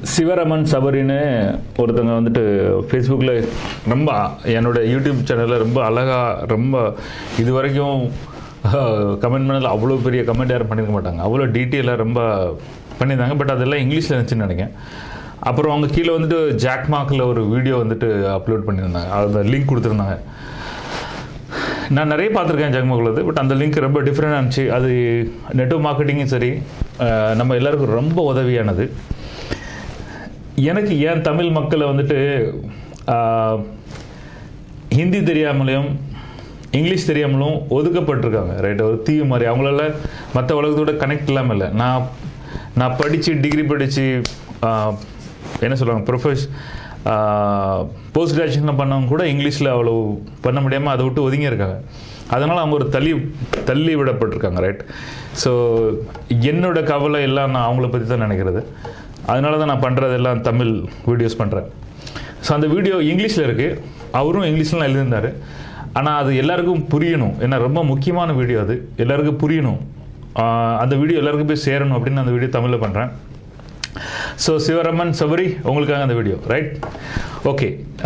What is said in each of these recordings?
சிவரமன் சபரின்னு ஒருத்தவங்க வந்துட்டு ஃபேஸ்புக்கில் ரொம்ப என்னோட யூடியூப் சேனலில் ரொம்ப அழகாக ரொம்ப இது வரைக்கும் கமெண்ட் பண்ணல அவ்வளோ பெரிய கமெண்ட் யாரும் பண்ணியிருக்க மாட்டாங்க அவ்வளோ டீட்டெயிலாக ரொம்ப பண்ணியிருந்தாங்க பட் அதெல்லாம் இங்கிலீஷில் இருந்துச்சுன்னு நினைக்கிறேன் அப்புறம் அவங்க கீழே வந்துட்டு ஜாக் மார்க்கில் ஒரு வீடியோ வந்துட்டு அப்லோட் பண்ணியிருந்தாங்க அந்த லிங்க் கொடுத்துருந்தாங்க நான் நிறைய பார்த்துருக்கேன் ஜெகமகுலது பட் அந்த லிங்க் ரொம்ப டிஃப்ரெண்டாக இருந்துச்சு அது நெட்வொர்க் மார்க்கெட்டிங்கும் சரி அஹ், நம்ம எல்லாருக்கும் ரொம்ப உதவியானது எனக்கு ஏன் தமிழ் மக்களை வந்துட்டு ஆஹ், ஹிந்தி தெரியாமலையும் இங்கிலீஷ் தெரியாமலும் ஒதுக்கப்பட்டிருக்காங்க ரைட் ஒரு தீவு மாதிரி அவங்களால மற்ற உலகத்தோட கனெக்ட் இல்லாமல் இல்லை நான் நான் படித்து டிகிரி படித்து என்ன சொல்லுவாங்க ப்ரொஃபஸ் போஸ்ட் கிராஜுவேஷன் பண்ணவங்க கூட இங்கிலீஷில் அவ்வளோ பண்ண முடியாமல் அதை விட்டு ஒதுங்கி இருக்காங்க அதனால் அவங்க ஒரு தள்ளி தள்ளி விடப்பட்டிருக்காங்க ரைட் ஸோ என்னோட கவலை எல்லாம் நான் அவங்கள பற்றி தான் நினைக்கிறது அதனால தான் நான் பண்ணுறதெல்லாம் தமிழ் வீடியோஸ் பண்ணுறேன் ஸோ அந்த வீடியோ இங்கிலீஷில் இருக்குது அவரும் இங்கிலீஷ்லாம் எழுதியிருந்தார் ஆனால் அது எல்லாருக்கும் புரியணும் ஏன்னா ரொம்ப முக்கியமான வீடியோ அது எல்லாருக்கும் புரியணும் ஆஹ் அந்த வீடியோ எல்லாருக்கும் போய் சேரணும் அப்படின்னு அந்த வீடியோ தமிழில் பண்ணுறேன் ஸோ சிவரமன் சபரி உங்களுக்காக அந்த வீடியோ ரைட் ஓகே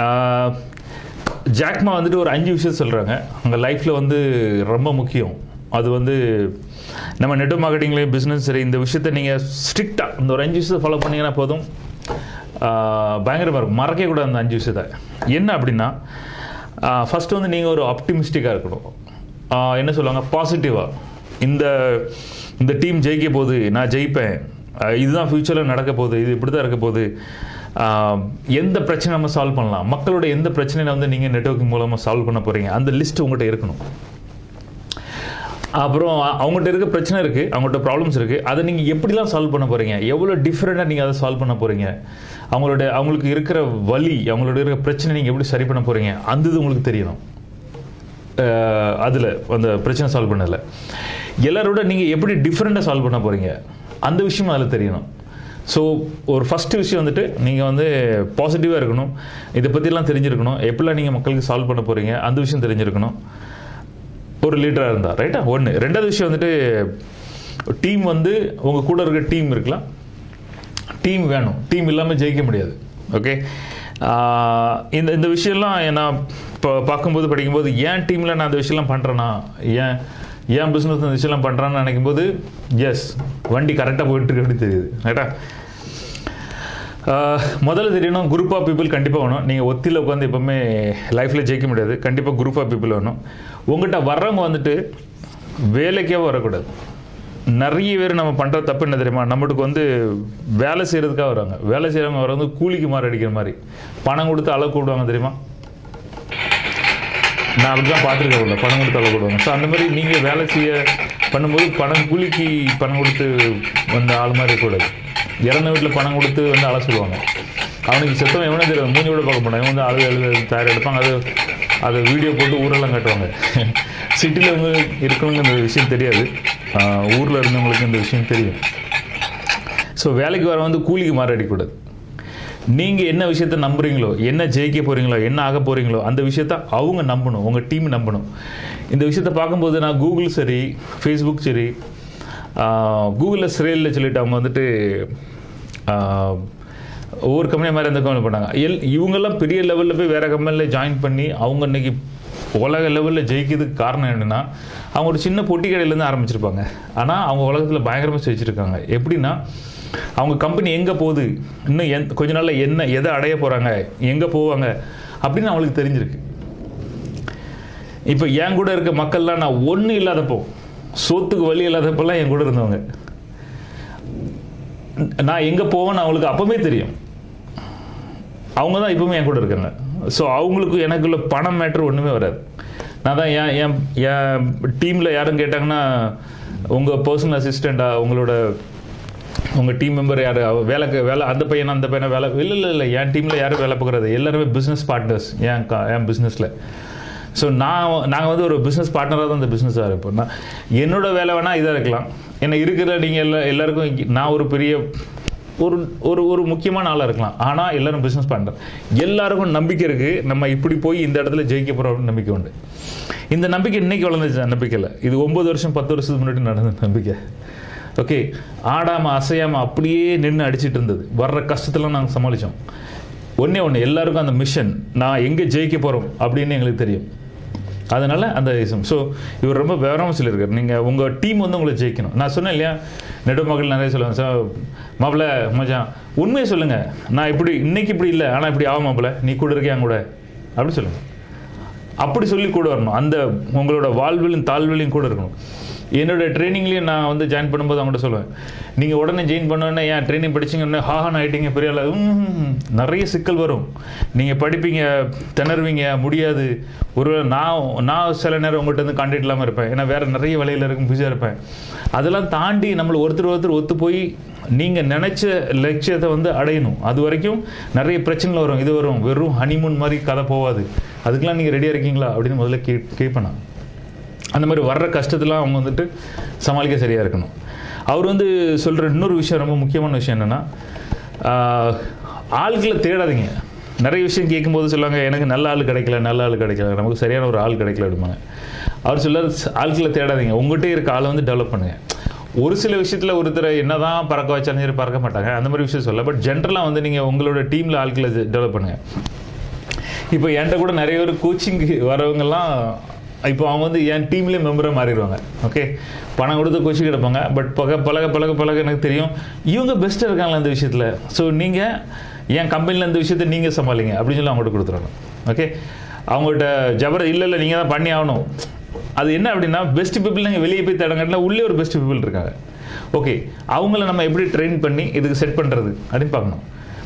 ஜாக்மா வந்துட்டு ஒரு அஞ்சு விஷயம் சொல்கிறாங்க உங்கள் லைஃப்பில் வந்து ரொம்ப முக்கியம் அது வந்து நம்ம நெட்வொர்க் மார்க்கெட்டிங்லேயும் பிஸ்னஸ் சரி இந்த விஷயத்தை நீங்கள் ஸ்ட்ரிக்டாக இந்த ஒரு அஞ்சு விஷயத்தை ஃபாலோ பண்ணீங்கன்னா போதும் ஆஹ் பயங்கரமாக இருக்கும் மறக்கவே கூடாது அந்த அஞ்சு விஷயத்தை என்ன அப்படின்னா ஃபஸ்ட்டு வந்து நீங்கள் ஒரு ஆப்டிமிஸ்டிக்காக இருக்கணும் ஆஹ் என்ன சொல்லுவாங்க பாசிட்டிவாக இந்த இந்த டீம் ஜெயிக்க போகுது நான் ஜெயிப்பேன் ஆஹ் இதுதான் ஃப்யூச்சரில் நடக்க போகுது இது இப்படி தான் இருக்க போகுது ஆஹ் எந்த பிரச்சனை நம்ம சால்வ் பண்ணலாம் மக்களோட எந்த பிரச்சனையை வந்து நீங்கள் நெட்வொர்க்கிங் மூலமாக சால்வ் பண்ண போகிறீங்க அந்த லிஸ்ட் உங்கள்கிட்ட இருக்கணும் அப்புறம் அ- அவங்கள்ட்ட இருக்க பிரச்சனை இருக்குது அவங்கள்ட்ட ப்ராப்ளம்ஸ் இருக்குது அதை நீங்கள் எப்படிலாம் சால்வ் பண்ண போகிறீங்க எவ்வளோ டிஃப்ரெண்ட்டாக நீங்கள் அதை சால்வ் பண்ண போகிறீங்க அவங்களோட அவங்களுக்கு இருக்கிற வலி அவங்களோட இருக்கிற பிரச்சனை நீங்கள் எப்படி சரி பண்ண போகிறீங்க அந்த இது உங்களுக்கு தெரியணும் அதில் அந்த பிரச்சனை சால்வ் பண்ணல எல்லாரோட நீங்கள் எப்படி டிஃப்ரெண்ட்டாக சால்வ் பண்ண போகிறீங்க அந்த விஷயம் அதில் தெரியணும் ஸோ ஒரு ஃபஸ்ட்டு விஷயம் வந்துட்டு நீங்கள் வந்து பாசிட்டிவாக இருக்கணும் இதை பற்றிலாம் தெரிஞ்சிருக்கணும் எப்படிலாம் நீங்கள் மக்களுக்கு சால்வ் பண்ண போகிறீங்க அந்த விஷயம் தெரிஞ்சிருக்கணும் ஒரு லீடராக இருந்தா ரைட்டா ஒன்று ரெண்டாவது விஷயம் வந்துட்டு டீம் வந்து உங்கள் கூட இருக்க டீம் இருக்கலாம் டீம் வேணும் டீம் இல்லாமல் ஜெயிக்க முடியாது ஓகே இந்த இந்த விஷயம்லாம் நான் இப்போ பார்க்கும்போது படிக்கும்போது ஏன் டீமில் நான் அந்த விஷயம்லாம் பண்ணுறேன்னா ஏன் ஏன் பிஸ்னஸ் இந்த விஷயம்லாம் பண்ணுறான்னு நினைக்கும்போது எஸ் வண்டி கரெக்டாக போயிட்டு இருக்கு அப்படின்னு தெரியுது ரைட்டா ஆஹ் முதல்ல தெரியணும் குரூப் ஆஃப் பீப்புள் கண்டிப்பாக வேணும் நீங்கள் ஒத்தியில் உட்காந்து எப்போவுமே லைஃப்பில் ஜெயிக்க முடியாது கண்டிப்பாக குரூப் ஆஃப் பீப்புள் வேணும் உங்கள்கிட்ட வர்றவங்க வந்துட்டு வேலைக்கே வரக்கூடாது நிறைய பேர் நம்ம பண்ணுற தப்பு என்ன தெரியுமா நம்மளுக்கு வந்து வேலை செய்கிறதுக்காக வராங்க வேலை செய்கிறவங்க வர வந்து கூலிக்கு மாறு அடிக்கிற மாதிரி பணம் கொடுத்து அளவு கூடுவாங்க தெரியுமா நான் அப்படி தான் பார்த்துருக்கேன் உள்ள பணம் கொடுத்து அளவு கொடுவாங்க ஸோ அந்த மாதிரி நீங்கள் வேலை செய்ய பண்ணும்போது பணம் கூலிக்கு பணம் கொடுத்து வந்த ஆள் மாதிரி இருக்கக்கூடாது இறந்த வீட்டில் பணம் கொடுத்து வந்து அழ சொல்லுவாங்க அவனுக்கு செத்தவன் எவனே தெரியாது மூஞ்சி கூட பார்க்க மாட்டான் இவன் வந்து அழுது அழுது தயார் எடுப்பாங்க அது அதை வீடியோ போட்டு ஊரெல்லாம் காட்டுவாங்க சிட்டியில் வந்து இருக்கவங்க இந்த விஷயம் தெரியாது ஊரில் இருந்தவங்களுக்கு இந்த விஷயம் தெரியும் ஸோ வேலைக்கு வர வந்து கூலிக்கு மாறடிக்கூடாது நீங்கள் என்ன விஷயத்த நம்புறீங்களோ என்ன ஜெயிக்க போகிறீங்களோ என்ன ஆக போகிறீங்களோ அந்த விஷயத்த அவங்க நம்பணும் உங்கள் டீம் நம்பணும் இந்த விஷயத்த பார்க்கும்போது நான் கூகுள் சரி ஃபேஸ்புக் சரி கூகுளில் சிறையில் சொல்லிட்டு அவங்க வந்துட்டு ஆஹ், ஒவ்வொரு கம்பெனி மாதிரி அந்த கம்பெனி பண்ணாங்க எல் இவங்கெல்லாம் பெரிய லெவலில் போய் வேறு கம்பெனியில் ஜாயின் பண்ணி அவங்க இன்னைக்கு உலக லெவலில் ஜெயிக்கிறதுக்கு காரணம் என்னென்னா அவங்க ஒரு சின்ன பொட்டி கடையிலேருந்து ஆரம்பிச்சிருப்பாங்க ஆனால் அவங்க உலகத்தில் பயங்கரமாக ஜெயிச்சிருக்காங்க எப்படின்னா அவங்க கம்பெனி எங்கே போகுது இன்னும் எந் கொஞ்ச நாளில் என்ன எதை அடைய போகிறாங்க எங்கே போவாங்க அப்படின்னு அவங்களுக்கு தெரிஞ்சிருக்கு இப்போ என் கூட இருக்க மக்கள்லாம் நான் ஒன்றும் இல்லாதப்போ சோத்துக்கு வழி இல்லாதப்பெல்லாம் என் கூட இருந்தவங்க நான் எங்கே போவேன்னு அவங்களுக்கு அப்பவுமே தெரியும் அவங்க தான் இப்பவுமே என் கூட இருக்காங்க ஸோ அவங்களுக்கு எனக்குள்ள பணம் மேட்ரு ஒன்றுமே வராது நான் தான் என் என் என் டீமில் யாரும் கேட்டாங்கன்னா உங்கள் பர்சனல் அசிஸ்டண்டா உங்களோட உங்கள் டீம் மெம்பர் யார் வேலைக்கு வேலை அந்த பையனா அந்த பையனை வேலை இல்லை இல்லை இல்லை என் டீமில் யாரும் வேலை பார்க்குறது எல்லாருமே பிஸ்னஸ் பார்ட்னர்ஸ் என் கா என் பிஸ்னஸில் ஸோ நான் நாங்கள் வந்து ஒரு பிஸ்னஸ் பார்ட்னராக தான் இந்த பிஸ்னஸாக இருப்போம் நான் என்னோட வேலை வேணால் இதாக இருக்கலாம் ஏன்னா இருக்கிற நீங்கள் எல்லா எல்லாருக்கும் இங்க- நான் ஒரு பெரிய ஒரு ஒரு ஒரு முக்கியமான ஆளாக இருக்கலாம் ஆனால் எல்லாரும் பிஸ்னஸ் பார்ட்னர் எல்லாருக்கும் நம்பிக்கை இருக்குது நம்ம இப்படி போய் இந்த இடத்துல ஜெயிக்க போகிறோம் அப்படின்னு நம்பிக்கை உண்டு இந்த நம்பிக்கை இன்னைக்கு வளர்ந்துச்சு நம்பிக்கை இல்லை இது ஒம்பது வருஷம் பத்து வருஷத்துக்கு முன்னாடி நடந்த நம்பிக்கை ஓகே ஆடாமல் அசையாமல் அப்படியே நின்று அடிச்சிட்டு இருந்தது வர்ற கஷ்டத்தெல்லாம் நாங்கள் சமாளித்தோம் ஒன்றே ஒன்று எல்லாருக்கும் அந்த மிஷன் நான் எங்கே ஜெயிக்க போகிறோம் அப்படின்னு எங்களுக்கு தெரியும் அதனால் அந்த ஸோ இவர் ரொம்ப விவரமாக சொல்லியிருக்காரு நீங்கள் உங்கள் டீம் வந்து உங்களை ஜெயிக்கணும் நான் சொன்னேன் இல்லையா நெடுமக்கள் நிறைய சொல்லுவாங்க சார் மாப்பிள்ள மச்சான் உண்மையை சொல்லுங்கள் நான் இப்படி இன்னைக்கு இப்படி இல்லை ஆனால் இப்படி ஆகும் மாப்பிள்ள நீ கூட இருக்கியா கூட அப்படி சொல்லுங்கள் அப்படி சொல்லி கூட வரணும் அந்த உங்களோட வாழ்விலும் தாழ்விலையும் கூட இருக்கணும் என்னோட ட்ரைனிங்லேயும் நான் வந்து ஜாயின் பண்ணும்போது அவங்கள்ட்ட சொல்லுவேன் நீங்கள் உடனே ஜாயின் பண்ணோன்னே ஏன் ட்ரைனிங் படிச்சிங்கன்னா ஹாஹான் ஆகிட்டீங்க பெரிய ஆளா ம்ம். நிறைய சிக்கல் வரும் நீங்கள் படிப்பீங்க திணறுவீங்க முடியாது ஒரு நான் நான் சில நேரம் உங்கள்கிட்ட இருந்து கான்டாக்ட் இல்லாமல் இருப்பேன் ஏன்னா வேறு நிறைய வேலையில் இருக்கும் பிஸியாக இருப்பேன் அதெல்லாம் தாண்டி நம்மளை ஒருத்தர் ஒருத்தர் ஒத்து போய் நீங்கள் நினச்ச லட்சியத்தை வந்து அடையணும் அது வரைக்கும் நிறைய பிரச்சனைகள் வரும் இது வரும் வெறும் ஹனிமூன் மாதிரி கதை போகாது அதுக்கெல்லாம் நீங்கள் ரெடியாக இருக்கீங்களா அப்படின்னு முதல்ல கே கேட்பேன் நான் அந்த மாதிரி வர்ற கஷ்டத்தெல்லாம் அவங்க வந்துட்டு சமாளிக்க சரியாக இருக்கணும் அவர் வந்து சொல்கிற இன்னொரு விஷயம் ரொம்ப முக்கியமான விஷயம் என்னென்னா ஆட்களை தேடாதீங்க நிறைய விஷயம் கேட்கும்போது சொல்லுவாங்க எனக்கு நல்ல ஆள் கிடைக்கல நல்ல ஆள் கிடைக்கல நமக்கு சரியான ஒரு ஆள் கிடைக்கல அப்படிம்பாங்க அவர் சொல்றாரு ஆட்களை தேடாதீங்க உங்கள்கிட்ட இருக்க ஆளை வந்து டெவலப் பண்ணுங்கள் ஒரு சில விஷயத்தில் ஒருத்தரை என்னதான் பறக்க வச்சாலும் சரி பறக்க மாட்டாங்க அந்த மாதிரி விஷயம் சொல்ல பட் ஜென்ரலாக வந்து நீங்கள் உங்களோட டீமில் ஆட்களை டெவலப் பண்ணுங்கள் இப்போ என்கிட்ட கூட நிறைய பேர் கோச்சிங்க்கு வரவங்கெல்லாம் இப்போ அவங்க வந்து என் டீம்லேயே மெம்பராக மாறிடுவாங்க ஓகே பணம் கொடுத்து கோச்சிங் எடுப்பாங்க பட் பக பழக பழக பழக எனக்கு தெரியும் இவங்க பெஸ்ட்டாக இருக்காங்களா இந்த விஷயத்தில் ஸோ நீங்கள் என் கம்பெனியில் இந்த விஷயத்தை நீங்கள் சமாளிங்க அப்படின்னு சொல்லி அவங்கள்ட்ட கொடுத்துருவாங்க ஓகே அவங்கள்ட்ட ஜபர இல்லை இல்லை நீங்கள் தான் பண்ணி ஆகணும் அது என்ன அப்படின்னா பெஸ்ட் பீப்புள் நீங்கள் வெளியே போய் தேடங்கட்டில் உள்ளே ஒரு பெஸ்ட் பீப்புள் இருக்காங்க ஓகே அவங்கள நம்ம எப்படி ட்ரெயின் பண்ணி இதுக்கு செட் பண்ணுறது அப்படின்னு பார்க்கணும்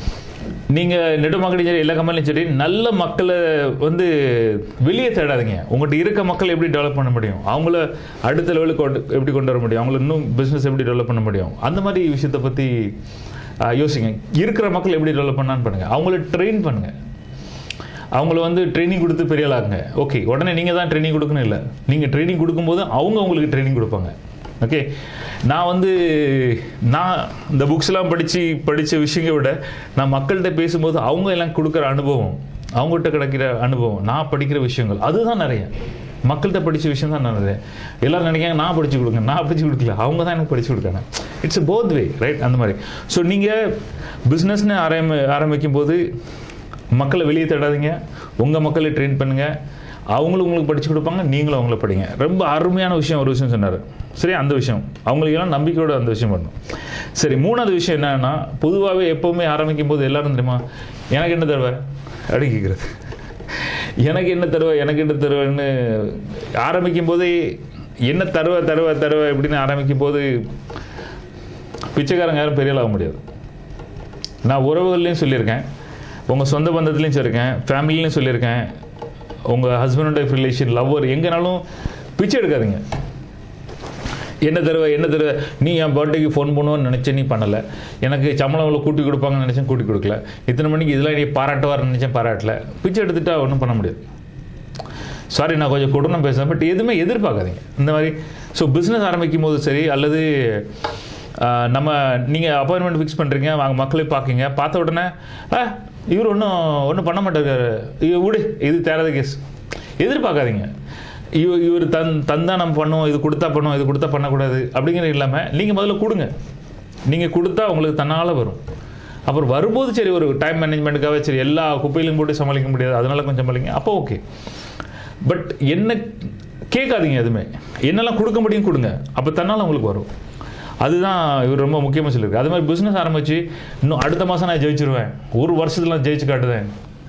நீங்கள் நெடுமக்களும் சரி எல்லா கம்பெனிலும் சரி நல்ல மக்களை வந்து வெளியே தேடாதீங்க உங்கள்கிட்ட இருக்க மக்களை எப்படி டெவலப் பண்ண முடியும் அவங்கள அடுத்த லெவலுக்கு கொண்டு எப்படி கொண்டு வர முடியும் அவங்கள இன்னும் பிஸ்னஸ் எப்படி டெவலப் பண்ண முடியும் அந்த மாதிரி விஷயத்தை பற்றி யோசிங்க இருக்கிற மக்கள் எப்படி டெவலப் பண்ணான்னு பண்ணுங்கள் அவங்கள ட்ரெயின் பண்ணுங்கள் அவங்கள வந்து ட்ரைனிங் கொடுத்து பெரிய ஆளாகுங்க ஓகே உடனே நீங்கள் தான் ட்ரைனிங் கொடுக்கணும் இல்லை நீங்கள் ட்ரைனிங் கொடுக்கும்போது அவங்க உங்களுக்கு ட்ரைனிங் கொடுப்பாங்க ஓகே நான் வந்து நான் இந்த புக்ஸ்லாம் படித்து படித்த விஷயங்களை விட நான் மக்கள்கிட்ட பேசும்போது அவங்க எல்லாம் கொடுக்குற அனுபவம் அவங்ககிட்ட கிடைக்கிற அனுபவம் நான் படிக்கிற விஷயங்கள் அதுதான் நிறைய மக்கள்கிட்ட படித்த விஷயம் தான் நிறைய எல்லாரும் நினைக்காங்க நான் படித்து கொடுங்க நான் படித்து கொடுக்கல அவங்க தான் எனக்கு படித்து கொடுக்காங்க இட்ஸ் போத் வே ரைட் அந்த மாதிரி ஸோ நீங்கள் பிஸ்னஸ்னு ஆரம்பி ஆரம்பிக்கும் போது மக்களை வெளியே தேடாதீங்க உங்கள் மக்களை ட்ரெயின் பண்ணுங்கள் அவங்களும் உங்களுக்கு படித்து கொடுப்பாங்க நீங்களும் அவங்கள படிங்க ரொம்ப அருமையான விஷயம் ஒரு விஷயம் சொன்னார் சரி அந்த விஷயம் அவங்களுக்கு எல்லாம் நம்பிக்கையோட அந்த விஷயம் பண்ணணும் சரி மூணாவது விஷயம் என்னன்னா பொதுவாகவே எப்போவுமே ஆரம்பிக்கும் போது எல்லாரும் தெரியுமா எனக்கு என்ன தருவ அப்படி கேட்குறது எனக்கு என்ன தருவ எனக்கு என்ன தருவன்னு ஆரம்பிக்கும் போதே என்ன தருவ தருவ தருவ இப்படின்னு ஆரம்பிக்கும் போது பிச்சைக்காரங்க யாரும் பெரிய ஆக முடியாது நான் உறவுகள்லையும் சொல்லியிருக்கேன் உங்கள் சொந்த பந்தத்துலேயும் சொல்லியிருக்கேன் ஃபேமிலிலையும் சொல்லியிருக்கேன் உங்கள் ஹஸ்பண்ட் ஒய்ஃப் ரிலேஷன் லவ்வர் எங்கேனாலும் பிச்சை எடுக்காதீங்க என்ன தருவ என்ன தருவ நீ என் பர்த்டேக்கு ஃபோன் பண்ணுவோன்னு நினச்சேன் நீ பண்ணலை எனக்கு சம்பளம் அவ்வளோ கூட்டி கொடுப்பாங்கன்னு நினச்சேன் கூட்டி கொடுக்கல இத்தனை மணிக்கு இதெல்லாம் நீ பாராட்டுவார்னு நினச்சேன் பாராட்டல பிச்சை எடுத்துட்டா ஒன்றும் பண்ண முடியாது சாரி நான் கொஞ்சம் கொடூரம் பேசுகிறேன் பட் எதுவுமே எதிர்பார்க்காதீங்க இந்த மாதிரி ஸோ பிஸ்னஸ் ஆரம்பிக்கும் போது சரி அல்லது ஆஹ், நம்ம நீங்கள் அப்பாயின்மெண்ட் ஃபிக்ஸ் பண்ணுறீங்க வாங்க மக்களை பார்க்கீங்க பார்த்த உடனே ஆ இவர் ஒன்றும் ஒன்றும் பண்ண மாட்டாரு ஐயோ விடு இது தேராத கேஸ் எதிர்பார்க்காதீங்க இவ இவர் தன் தந்தா நம்ம பண்ணுவோம் இது கொடுத்தா பண்ணுவோம் இது கொடுத்தா பண்ணக்கூடாது அப்படிங்கிறது இல்லாமல் நீங்கள் முதல்ல கொடுங்க நீங்கள் கொடுத்தா உங்களுக்கு தன்னால் வரும் அப்புறம் வரும்போது சரி ஒரு டைம் மேனேஜ்மெண்ட்டுக்காக சரி எல்லா குப்பையிலும் போட்டு சமாளிக்க முடியாது அதனால கொஞ்சம் சமாளிங்க அப்போ ஓகே பட் என்ன கேட்காதீங்க எதுவுமே என்னெல்லாம் கொடுக்க முடியும் கொடுங்க அப்போ தன்னால் உங்களுக்கு வரும் அதுதான் இவர் ரொம்ப முக்கியமாக சொல்லியிருக்கு அது மாதிரி பிஸ்னஸ் ஆரம்பிச்சு இன்னும் அடுத்த மாதம் நான் ஜெயிச்சிருவேன் ஒரு வருஷத்துல நான் ஜெயிச்சு காட்டுவேன்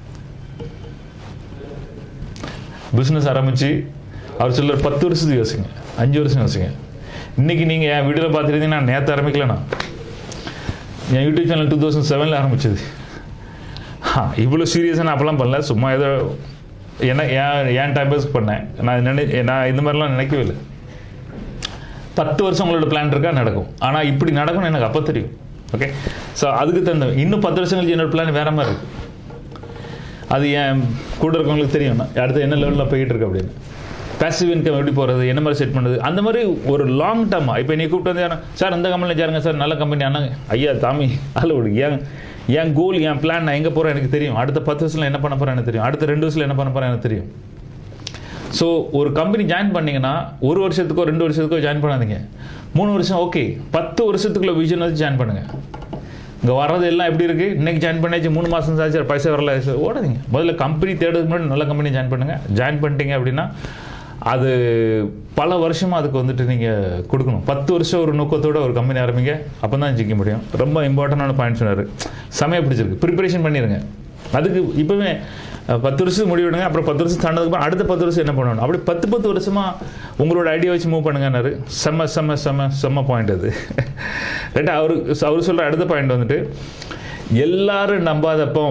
பிஸ்னஸ் ஆரம்பிச்சு அவர் சொல்ல பத்து வருஷத்துக்கு யோசிங்க அஞ்சு வருஷம் யோசிங்க இன்னைக்கு நீங்கள் என் வீடியோவில் பார்த்துருந்தீங்கன்னா நான் நேற்று ஆரம்பிக்கலண்ணா என் யூடியூப் சேனல் டூ தௌசண்ட் செவனில் ஆரம்பிச்சது ஆ இவ்வளோ சீரியஸாக நான் அப்போல்லாம் பண்ணல சும்மா ஏதோ என்ன ஏன் ஏன் டைம் பாஸ்க்கு பண்ணேன் நான் நினை நான் இந்த மாதிரிலாம் நினைக்கவே இல்லை பத்து வருஷம் உங்களோட பிளான் இருக்கா நடக்கும் ஆனால் இப்படி நடக்கும்னு எனக்கு அப்போ தெரியும் ஓகே ஸோ அதுக்கு தகுந்த இன்னும் பத்து வருஷம் கழிச்சு என்னோட பிளான் வேற மாதிரி இருக்கு அது என் கூட இருக்கவங்களுக்கு தெரியும் நான் அடுத்து என்ன லெவலில் போயிட்டு இருக்கு அப்படின்னு பேசிவ் இன்கம் எப்படி போகிறது என்ன மாதிரி செட் பண்ணுறது அந்த மாதிரி ஒரு லாங் டர்மாக இப்போ நீ கூப்பிட்டு வந்து யாரும், சார் இந்த கம்பெனியில் சேருங்க சார் நல்ல கம்பெனி அண்ணா ஐயா தாமி அதில் விடு ஏன் என் கோல் என் பிளான் நான் எங்கே போகிறேன் எனக்கு தெரியும் அடுத்த பத்து வருஷத்தில் என்ன பண்ண போகிறேன் எனக்கு தெரியும் அடுத்த ரெண்டு வருஷத்தில் என்ன பண்ண போகிறேன் எனக்கு தெரியும் ஸோ ஒரு கம்பெனி ஜாயின் பண்ணீங்கன்னா ஒரு வருஷத்துக்கோ ரெண்டு வருஷத்துக்கோ ஜாயின் பண்ணாதீங்க மூணு வருஷம் ஓகே பத்து வருஷத்துக்குள்ள விஷன் வச்சு ஜாயின் பண்ணுங்கள் இங்கே வர்றது எல்லாம் எப்படி இருக்குது இன்றைக்கி ஜாயின் பண்ணியாச்சு மூணு மாதம் ஆச்சு பைசா வரல சார் ஓடாதீங்க முதல்ல கம்பெனி தேடுறதுக்கு முன்னாடி நல்ல கம்பெனி ஜாயின் பண்ணுங்கள் ஜாயின் பண்ணிட்டீங்க அப்படின்னா அது பல வருஷமாக அதுக்கு வந்துட்டு நீங்கள் கொடுக்கணும் பத்து வருஷம் ஒரு நோக்கத்தோட ஒரு கம்பெனி ஆரம்பிங்க அப்போ தான் ஜிக்க முடியும் ரொம்ப இம்பார்ட்டண்டான பாயிண்ட் சொன்னார் செமையாக பிடிச்சிருக்கு ப்ரிப்பரேஷன் பண்ணிடுங்க அதுக்கு இப்போவே அஹ், பத்து வருஷம் முடிவிடுங்க அப்புறம் பத்து வருஷம் தாண்டதுக்கு அடுத்த பத்து வருஷம் என்ன பண்ணணும் அப்படி பத்து பத்து வருஷமாக உங்களோட ஐடியா வச்சு மூவ் பண்ணுங்கன்னாரு செம்ம செம்ம செம்ம செம்ம பாயிண்ட் அது ரைட்டா அவரு அவர் சொல்கிற அடுத்த பாயிண்ட் வந்துட்டு எல்லாரும் நம்பாதப்போ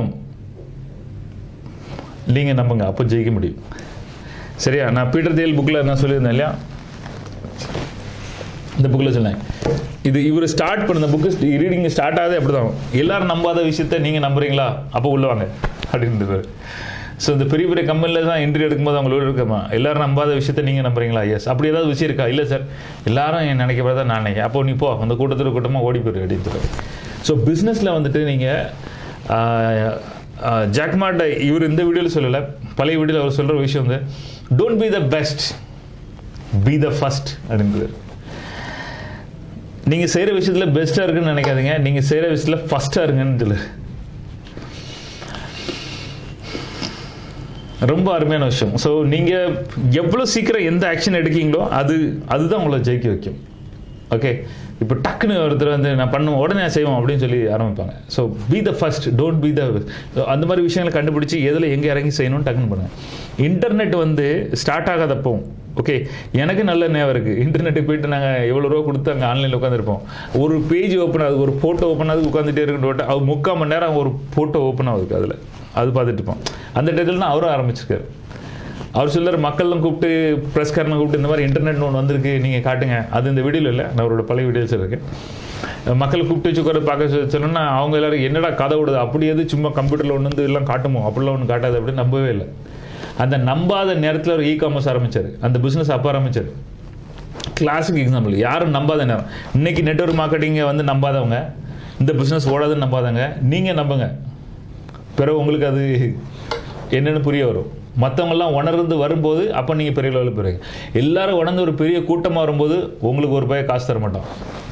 நீங்கள் நம்புங்க அப்போ ஜெயிக்க முடியும் சரியா நான் பீட்டர் தேல் புக்கில் நான் சொல்லியிருந்தேன் இல்லையா இந்த புக்கில் சொன்னேன் இது இவர் ஸ்டார்ட் பண்ண புக்கு ரீடிங் ஸ்டார்ட் ஆகுது அப்படி தான் எல்லாரும் நம்பாத விஷயத்த நீங்கள் நம்புறீங்களா அப்போ உள்ள வாங்க அப்படின்றது ஸோ இந்த பெரிய பெரிய கம்பெனியில் தான் என்ட்ரி எடுக்கும்போது அவங்களோட இருக்கமா எல்லாரும் நம்பாத விஷயத்த நீங்கள் நம்புறீங்களா எஸ் அப்படி ஏதாவது விஷயம் இருக்கா இல்லை சார் எல்லாரும் என் நினைக்கிறதா தான் நான் நினைக்கிறேன் அப்போ நீ போ அந்த கூட்டத்தில் கூட்டமாக ஓடி போயிரு அப்படின்னு ஸோ பிஸ்னஸில் வந்துட்டு நீங்கள் ஜாக்மார்ட் இவர் இந்த வீடியோவில் சொல்லலை பழைய வீடியோவில் அவர் சொல்கிற விஷயம் வந்து don't be the best be the first அப்படின்றது நீங்கள் செய்கிற விஷயத்தில் பெஸ்ட்டாக இருக்குன்னு நினைக்காதீங்க நீங்கள் செய்கிற விஷயத்தில் ஃபஸ்ட்டாக இருங்கன்னு சொல்லு ரொம்ப அருமையான விஷயம் ஸோ நீங்கள் எவ்வளோ சீக்கிரம் எந்த ஆக்ஷன் எடுக்கீங்களோ அது அதுதான் உங்களை ஜெயிக்க வைக்கும் ஓகே இப்போ டக்குன்னு ஒருத்தர் வந்து நான் பண்ணுவோம் உடனே செய்வோம் அப்படின்னு சொல்லி ஆரம்பிப்பாங்க so be the first don't be the அந்த மாதிரி விஷயங்களை கண்டுபிடிச்சி எதில் எங்கே இறங்கி செய்யணும்னு டக்குன்னு பண்ணுங்க இன்டர்நெட் வந்து ஸ்டார்ட் ஆகாதப்போ ஓகே எனக்கு நல்ல நேரம் இருக்குது இன்டர்நெட்டுக்கு போயிட்டு நாங்கள் எவ்வளோ ரூபா கொடுத்து அங்கே ஆன்லைனில் உட்காந்துருப்போம் ஒரு பேஜ் ஓப்பன் ஆகுது ஒரு ஃபோட்டோ ஓப்பன் ஆகுது உட்காந்துட்டே இருக்குன்னு அது முக்கால் மணி நேரம் ஒரு ஃபோட்டோ ஓப்பன் ஆகுது அதில் அது பார்த்துட்டு இருப்போம் அந்த டயத்தில் தான் அவரும் ஆரம்பிச்சிருக்காரு அவர் சொல்றாரு மக்கள்லாம் கூப்பிட்டு ப்ரெஸ்காரனை கூப்பிட்டு இந்த மாதிரி இன்டர்நெட் ஒன்று வந்திருக்கு நீங்கள் காட்டுங்க அது இந்த வீடியோவில் இல்லை நான் அவரோட பழைய வீடியோஸ் இருக்கு மக்களை கூப்பிட்டு வச்சு உட்கார பார்க்க சொன்னா அவங்க எல்லாரும் என்னடா கதை விடுது அப்படி எது சும்மா கம்ப்யூட்டரில் ஒன்று வந்து எல்லாம் காட்டுமோ அப்படிலாம் ஒன்று காட்டாது அப்படின்னு நம்பவே இல்லை அந்த நம்பாத நேரத்தில் ஒரு இ காமர்ஸ் ஆரம்பிச்சார் அந்த பிஸ்னஸ் அப்போ ஆரம்பிச்சார் கிளாசிக் எக்ஸாம்பிள் யாரும் நம்பாத நேரம் இன்னைக்கு நெட்வொர்க் மார்க்கெட்டிங்கை வந்து நம்பாதவங்க இந்த பிஸ்னஸ் ஓடாதுன்னு நம்பாதவங்க நீங்கள் நம்புங்க பிறகு உங்களுக்கு அது என்னன்னு புரிய வரும் மற்றவங்கெல்லாம் உணர்ந்து வரும்போது அப்போ நீங்கள் பெரிய லெவலில் போயிருங்க எல்லாரும் உணர்ந்து ஒரு பெரிய கூட்டமாக வரும்போது உங்களுக்கு ஒரு பய காசு தர மாட்டோம்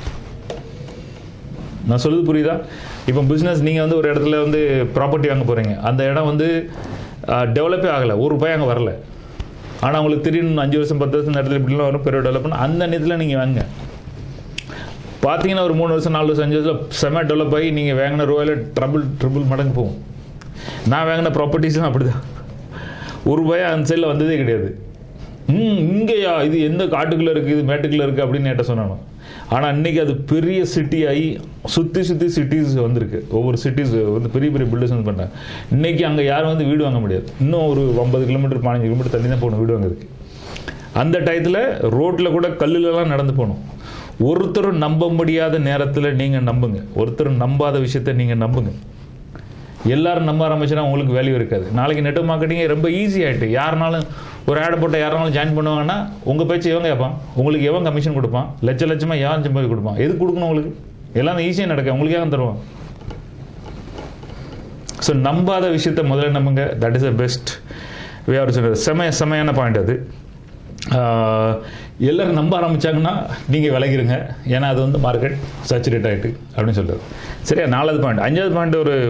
நான் சொல்லுது புரியுதா இப்போ பிஸ்னஸ் நீங்கள் வந்து ஒரு இடத்துல வந்து ப்ராப்பர்ட்டி வாங்க போகிறீங்க அந்த இடம் வந்து டெவலப்பே ஆகலை ஒரு ரூபாய் அங்கே வரல ஆனால் உங்களுக்கு திடீர்னு அஞ்சு வருஷம் பத்து வருஷம் இந்த இடத்துல இப்படிலாம் வரும் பெரிய டெவலப் பண்ண அந்த நேரத்தில் நீங்கள் வாங்க பார்த்தீங்கன்னா ஒரு மூணு வருஷம் நாலு வருஷம் அஞ்சு வருஷம் செம டெவலப் ஆகி நீங்கள் வாங்கின ரூபாயில் ட்ரபிள் ட்ரிபிள் மடங்கு போகும் நான் வாங்கின ப்ராப்பர்ட்டிஸ்லாம் அப்படி தான் ஒரு ரூபாய் அந்த சைடில் வந்ததே கிடையாது ம் இங்கேயா இது எந்த காட்டுக்குள்ளே இருக்குது இது மேட்டுக்குள்ளே இருக்குது அப்படின்னு என்கிட்ட சொன்னானோ ஆனால் இன்றைக்கி அது பெரிய சிட்டி ஆகி சுற்றி சுற்றி சிட்டிஸ் வந்திருக்கு ஒவ்வொரு சிட்டிஸ் வந்து பெரிய பெரிய பில்டர்ஸ் வந்து பண்ணாங்க இன்றைக்கி அங்கே யாரும் வந்து வீடு வாங்க முடியாது இன்னும் ஒரு ஐம்பது கிலோமீட்டர் பதினஞ்சு கிலோமீட்டர் தள்ளி தான் போகணும் வீடு வாங்குறதுக்கு அந்த டயத்தில் ரோட்டில் கூட கல்லுலலாம் நடந்து போகணும் ஒருத்தரும் நம்ப முடியாத நேரத்தில் நீங்கள் நம்புங்க ஒருத்தரும் நம்பாத விஷயத்தை நீங்கள் நம்புங்க எல்லாரும் நம்ப ஆரம்பிச்சுன்னா உங்களுக்கு வேல்யூ இருக்காது நாளைக்கு நெட் மார்க்கெட்டிங்கே ரொம்ப ஈஸி ஆகிட்டு யாருனாலும் ஒரு ஆடை போட்ட யாருனாலும் ஜாயின் பண்ணுவாங்கன்னா உங்கள் பேச்சு எவன் கேட்பான் உங்களுக்கு எவன் கமிஷன் கொடுப்பான் லட்ச லட்சமாக யாரும் சம்பாதி கொடுப்பான் எது கொடுக்கணும் உங்களுக்கு எல்லாம் ஈஸியாக நடக்க உங்களுக்கு ஏன் தருவான் ஸோ நம்பாத விஷயத்த முதல்ல நம்புங்க that is a best way அவர் சொன்னது செமைய செமையான பாயிண்ட் அது ஆஹ், எல்லாரும் நம்ப ஆரம்பிச்சாங்கன்னா நீங்கள் விலகிருங்க ஏன்னா அது வந்து மார்க்கெட் சேச்சுரேட் ஆகிட்டு அப்படின்னு சொல்கிறது சரியா நாலாவது பாயிண்ட் அஞ்சாவது பாயிண்ட் ஒரு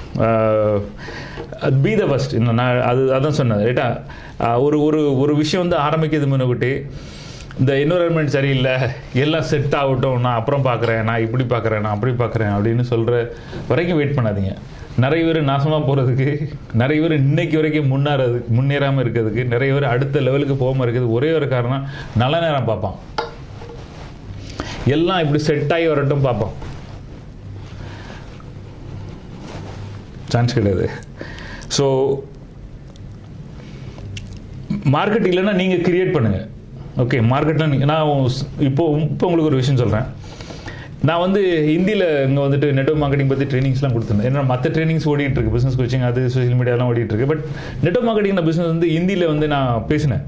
பி த ஃபஸ்ட் இன்னும் நான் அது அதான் சொன்னேன் ரைட்டா ஆஹ், ஒரு ஒரு ஒரு விஷயம் வந்து ஆரம்பிக்கிறது முன்னக்கூட்டி இந்த என்வரன்மெண்ட் சரியில்லை எல்லாம் செட் ஆகட்டும் நான் அப்புறம் பார்க்குறேன் நான் இப்படி பார்க்குறேன் நான் அப்படி பார்க்குறேன் அப்படின்னு சொல்கிற வரைக்கும் வெயிட் பண்ணாதீங்க நிறைய பேர் நாசமாக போகிறதுக்கு நிறைய பேர் இன்னைக்கு வரைக்கும் முன்னேறது முன்னேறாமல் இருக்கிறதுக்கு நிறைய பேர் அடுத்த லெவலுக்கு போகாமல் இருக்கிறது ஒரே ஒரு காரணம் நல்ல நேரம் பார்ப்பான் எல்லாம் இப்படி செட் ஆகி வரட்டும் பார்ப்பான் சான்ஸ் கிடையாது ஸோ மார்க்கெட் இல்லைன்னா நீங்கள் கிரியேட் பண்ணுங்கள் ஓகே மார்க்கெட்டில் நீங்கள் நான் இப்போ இப்போ உங்களுக்கு ஒரு விஷயம் சொல்கிறேன் நான் வந்து ஹிந்தியில் இங்கே வந்துட்டு நெட்வொர்க் மார்க்கெட்டிங் பற்றி ட்ரைனிங்ஸ்லாம் கொடுத்துருந்தேன் ஏன்னா மற்ற ட்ரைனிங்ஸ் ஓடிட்டு இருக்கு பிஸ்னஸ் கோச்சிங் அது சோஷியல் மீடியாலாம் ஓடிட்டு இருக்கு பட் நெட்வொர்க் மார்க்கெட்டிங் பிஸ்னஸ் வந்து ஹிந்தியில் வந்து நான் பேசினேன்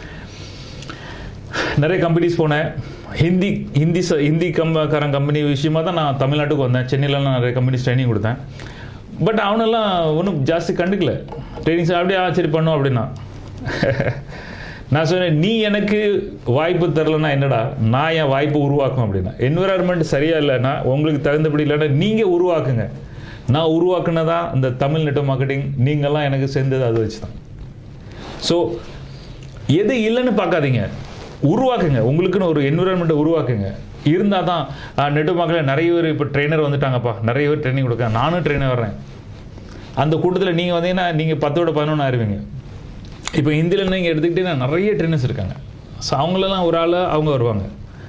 நிறைய கம்பெனிஸ் போனேன் ஹிந்தி ஹிந்தி ச ஹிந்தி கம்பக்காரன் கம்பெனி விஷயமா தான் நான் தமிழ்நாட்டுக்கு வந்தேன் சென்னையிலலாம் நிறைய கம்பெனிஸ் ட்ரைனிங் கொடுத்தேன் பட் அவனெல்லாம் ஒன்றும் ஜாஸ்தி கண்டுக்கல ட்ரைனிங்ஸ் அப்படியே ஆ, சரி பண்ணும் அப்படின்னா நான் சொன்னேன் நீ எனக்கு வாய்ப்பு தரலன்னா என்னடா நான் என் வாய்ப்பை உருவாக்கும் அப்படின்னா என்விரான்மெண்ட் சரியா இல்லைன்னா உங்களுக்கு தகுந்தபடி இல்லைன்னா நீங்கள் உருவாக்குங்க நான் உருவாக்குனதா இந்த தமிழ் நெட் மார்க்கெட்டிங் நீங்கள்லாம் எனக்கு சேர்ந்தது அதை வச்சு தான் ஸோ எது இல்லைன்னு பார்க்காதீங்க உருவாக்குங்க உங்களுக்குன்னு ஒரு என்விரான்மெண்ட்டை உருவாக்குங்க இருந்தால் தான் நெட் மார்க்கெட்டில் நிறைய பேர் இப்போ ட்ரெயினர் வந்துட்டாங்கப்பா நிறைய பேர் ட்ரைனிங் கொடுக்க நானும் ட்ரெயினர் வர்றேன் அந்த கூட்டத்தில் நீங்கள் வந்தீங்கன்னா நீங்கள் பத்தோட பதினொன்று ஆயிருவீங்க இப்போ இந்தியில் நீங்கள் எடுத்துக்கிட்டீங்கன்னா நிறைய ட்ரெயினர்ஸ் இருக்காங்க ஸோ அவங்களெல்லாம் ஒரு ஆள் அவங்க வருவாங்க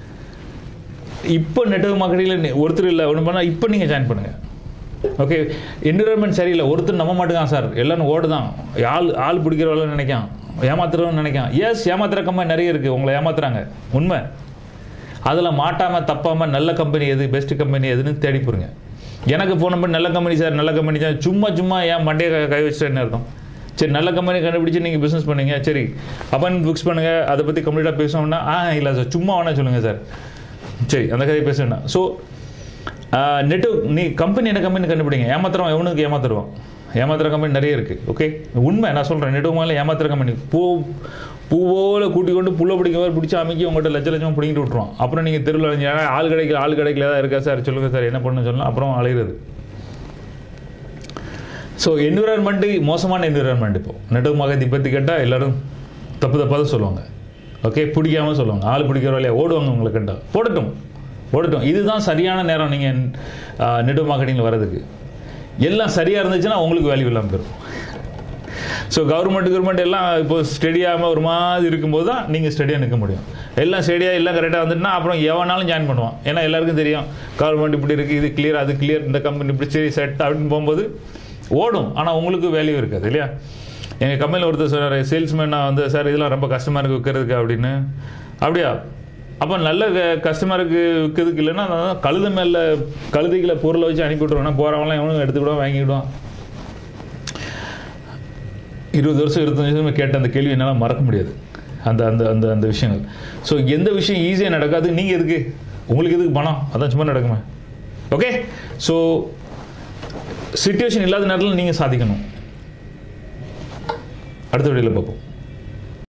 இப்போ நெட்வொர்க் மார்க்கெட்டிங்கில் ஒருத்தர் இல்லை ஒன்று பண்ணால் இப்போ நீங்கள் ஜாயின் பண்ணுங்கள் ஓகே என்விரான்மெண்ட் சரியில்லை ஒருத்தர் நம்ப மாட்டேங்கான் சார் எல்லாரும் ஓடுதான் ஆள் ஆள் பிடிக்கிறவள நினைக்கான் ஏமாத்துறவன்னு நினைக்கான் எஸ் ஏமாத்துற கம்பெனி நிறைய இருக்குது உங்களை ஏமாத்துறாங்க உண்மை அதில் மாட்டாமல் தப்பாமல் நல்ல கம்பெனி எது பெஸ்ட் கம்பெனி எதுன்னு தேடி போகிறீங்க எனக்கு ஃபோன் நம்பர் நல்ல கம்பெனி சார் நல்ல கம்பெனி சார் சும்மா சும்மா ஏன் மண்டையை கை- கை வச்சுட்டு என்ன அர்த்தம் சரி நல்ல கம்பெனி கண்டுபிடிச்சு நீங்கள் பிஸ்னஸ் பண்ணீங்க சரி அப்பாயின்மெண்ட் புக்ஸ் பண்ணுங்கள் அதை பற்றி கம்ப்ளீட்டாக பேசணும்னா ஆ இல்லை சார் சும்மா வேணா சொல்லுங்கள் சார் சரி அந்த கதையை பேச வேண்டாம் ஸோ நெட்டு நீ கம்பெனி என்ன கம்பெனி கண்டுபிடிங்க ஏமாத்துறவன் எவனுக்கு ஏமாத்துருவான் ஏமாத்துற கம்பெனி நிறைய இருக்குது ஓகே உண்மை நான் சொல்கிறேன் நெட்டு மேலே ஏமாத்துற கம்பெனி பூ பூவோல கூட்டி கொண்டு புள்ள பிடிக்க மாதிரி பிடிச்சி அமைக்கி உங்கள்கிட்ட லட்ச லட்சம் பிடிங்கிட்டு விட்ருவான் அப்புறம் நீங்கள் தெருவில் அலைஞ்சு, "ஆ, ஆள் கிடைக்கல ஆள் கிடைக்கல தான் இருக்கா சார் சொல்லுங்கள் சார் என்ன பண்ணு சொல்லலாம் அப்புறம் அலைகிறது ஸோ என்விரான்மெண்ட்டு மோசமான என்விரான்மெண்ட் இப்போ நெட்வொர்க் மகதி பற்றி கேட்டால் எல்லாரும் தப்பு தப்பாக தான் சொல்லுவாங்க ஓகே பிடிக்காம சொல்லுவாங்க ஆள் பிடிக்கிற வேலையை ஓடுவாங்க உங்களை கண்டா போடட்டும் ஓடட்டும் இதுதான் சரியான நேரம் நீங்கள் நெட்வொர்க் மார்க்கெட்டிங்கில் வர்றதுக்கு எல்லாம் சரியாக இருந்துச்சுன்னா உங்களுக்கு வேல்யூ இல்லாமல் போயிடும் ஸோ கவர்மெண்ட் கவர்மெண்ட் எல்லாம் இப்போ ஸ்டெடியாமல் ஒரு மாதிரி இருக்கும்போது தான் நீங்கள் ஸ்டெடியாக நிற்க முடியும் எல்லாம் ஸ்டெடியாக எல்லாம் கரெக்டாக வந்துட்டுனா அப்புறம் எவனாலும் ஜாயின் பண்ணுவான் ஏன்னா எல்லாருக்கும் தெரியும் கவர்மெண்ட் இப்படி இருக்குது இது கிளியர் அது கிளியர் இந்த கம்பெனி இப்படி சரி செட் அப்படின்னு போகும்போது ஓடும் ஆனால் உங்களுக்கு வேல்யூ இருக்காது இல்லையா எங்கள் கம்பெனியில் ஒருத்தர் சொன்னார் சேல்ஸ்மேனாக வந்து சார் இதெல்லாம் ரொம்ப கஷ்டமாக இருக்குது விற்கிறதுக்கு அப்படின்னு அப்படியா அப்போ நல்ல கஸ்டமருக்கு விற்கிறதுக்கு இல்லைன்னா நான் கழுத மேலே கழுதைகளை பொருளை வச்சு அனுப்பி விட்ருவேன் போகிறவங்களாம் எவனும் எடுத்துக்கிடுவான் வாங்கிக்கிடுவான் இருபது வருஷம் இருபத்தஞ்சு வருஷம் கேட்ட அந்த கேள்வி என்னால் மறக்க முடியாது அந்த அந்த அந்த அந்த விஷயங்கள் ஸோ எந்த விஷயம் ஈஸியாக நடக்காது நீங்கள் எதுக்கு உங்களுக்கு எதுக்கு பணம் அதான் சும்மா நடக்குமே ஓகே ஸோ சுச்சுவேஷன் இல்லாத நேரத்தில் நீங்கள் சாதிக்கணும் அடுத்த வீடியோவில் பார்ப்போம்